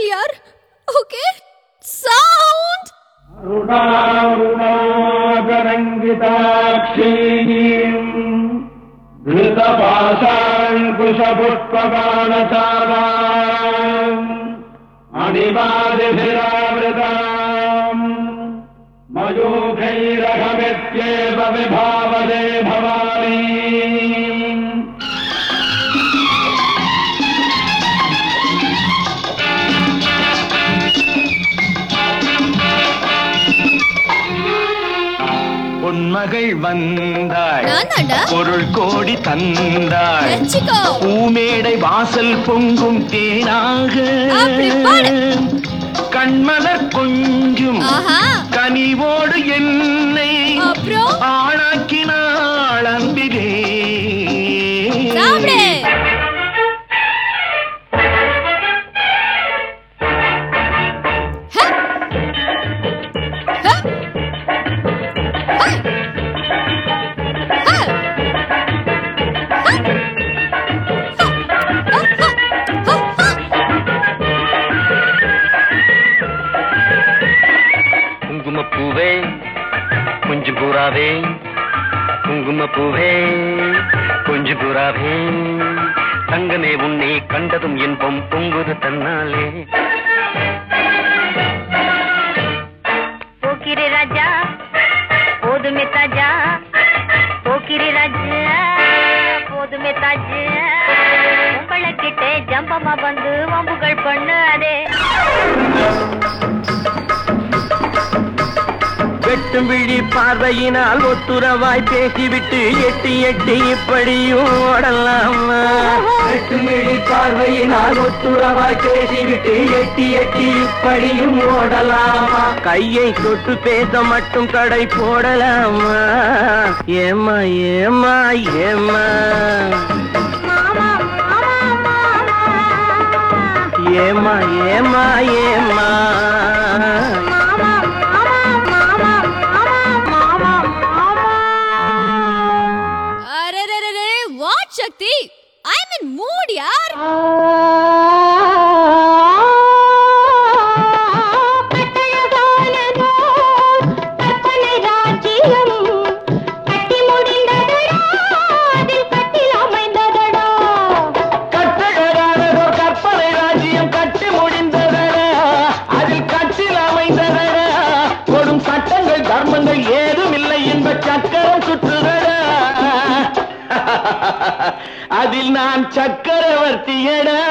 யார் okay sound अरुणारुणागरङ्गिताक्षीम् धृतपाशाङ्कुशपुष्पबाणशालाम् अणिमादिभिरावृताम् मयूखैरघमित्येव विभावदे भवानी பொன்மகள் வந்தாள் நானாடா பொருள் கோடி தந்தாள் வச்சுக்கோ பூமேடை வாசல் பொங்கும் தேனாக அப்படி பாடு. கண்மலர் கொஞ்சும் ஆஹா கனிவோடு என்னை அப்புறம் ஆளாக்கினாள் அன்பிலே சாப்பிடு ஹ. ஹ. ஹ. ஹ. குங்குமப்பூவே கொஞ்சம் பூராவே குங்குமப்பூவே கொஞ்சம் பூராவே தங்கமே உன்னை கண்டதும் இன்பம் பொங்குது தன்னாலே போக்கிரி ராஜா போதுமே தாஜா போக்கிரி ராஜா போதுமே தாஜா உங்களை கிட்டே ஜம்பமா வந்து வம்புகள் பண்ணு அதே வெட்டும் விழி பார்வையினால் ஒத்துறவாய் பேசிவிட்டு எட்டி எட்டி இப்படியும் ஓடலாமா வெட்டும் விழி பார்வையினால் ஒத்துறவாய் பேசிவிட்டு எட்டி எட்டி இப்படியும் ஓடலாமா கையை தொட்டு பேச மட்டும் கடை போடலாமா ஏமா ஏமா ஏமா ஏமா ஏமா ஏமா அரரரரே what Sakthi I am in mood யார் கட்டழகானதோர் கற்பனை ராஜ்யம் கட்டி முடிந்ததடா அதில் கட்டில் அமைந்ததடா கொடும் சட்டங்கள் தர்மங்கள் ஏதும் இல்லை என்ப சக்கரம் சுற்றுதடா அதில் நான் சக்கரவர்த்தியடா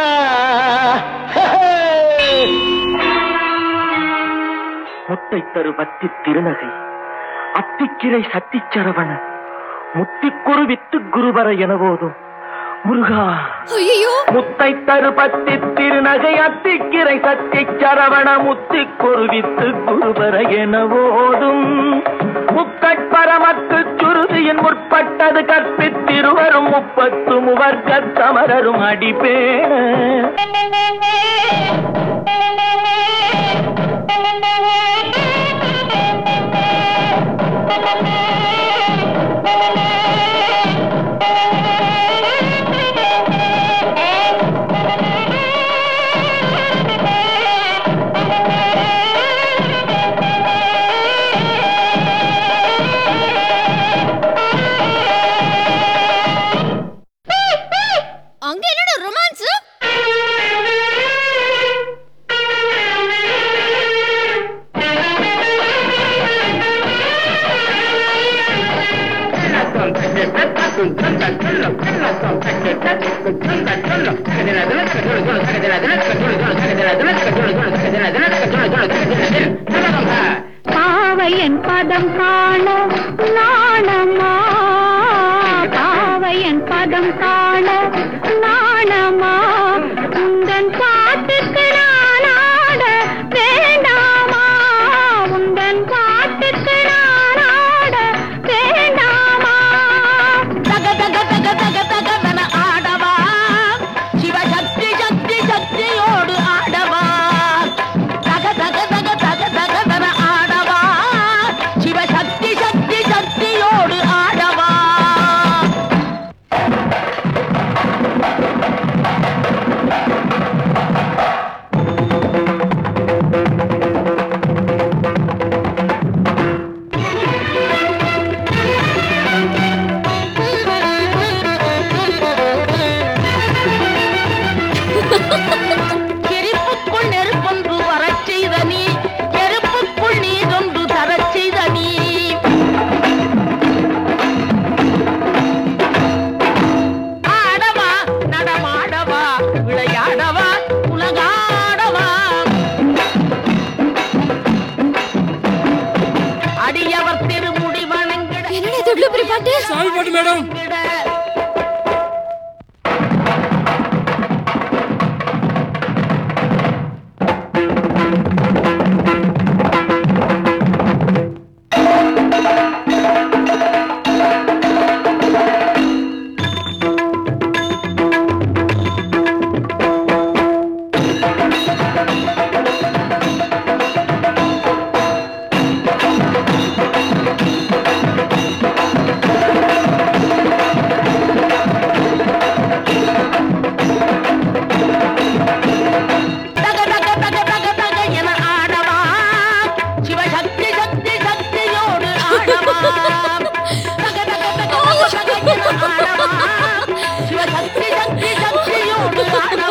முட்டை தரு பத்தி திருநகை அத்திக்கிரை சத்திச்சரவண முத்திக்குரு வித்து குருவர என போதும் முருகா ஐயோ முத்தை தருபத்தி திருநகை அத்திக்கிரை சத்தி சரவண முத்தி குருவித்து குருபர என ஓடும் முக்கட்பரமத்து சுருதியின் முற்பட்டது கற்பித்திருவரும் முப்பத்து முவர்க்க சமரரும் அடிப்பேன அங்க என்னோட ரொமான்ஸ் பாவையன் பதம் காண நாணமா பாவையன் பதம் காண நாணமா உந்தன் பாட்டுக்கு நான் ஆட வேண்டாமா உந்தன் பாட்டுக்கு நான் ஆட வேண்டாமா தக தக தக தக தகவன ஆடவா சிவசக்தி சக்தி சக்தியோடு ஆடவா தக தக தக தக தகவன ஆடவா சிவசக்தி சக்தி சக்தியோடு ஆடவா ஆ எரிப்புக்குள் நெருப்பொன்று வரச் செய்த நீ எருப்புக்குள் நீதொன்று தரச் செய்த நீ ஆடவா நடமாடவா விளையாடவா உலகாடவா அடியவர் திருமுடி வணங்கிட என்னடா இது இவ்வளவு பெரிய பாட்டு சாமி பாட்டு மேடம் வணங்கிட. தக தக தக தக தக என ஆடவா சிவசக்தி சக்தி சக்தியோடு ஆடவா தக தக தக தக தக என ஆடவா சிவசக்தி சக்தி சக்தியோடு ஆடவா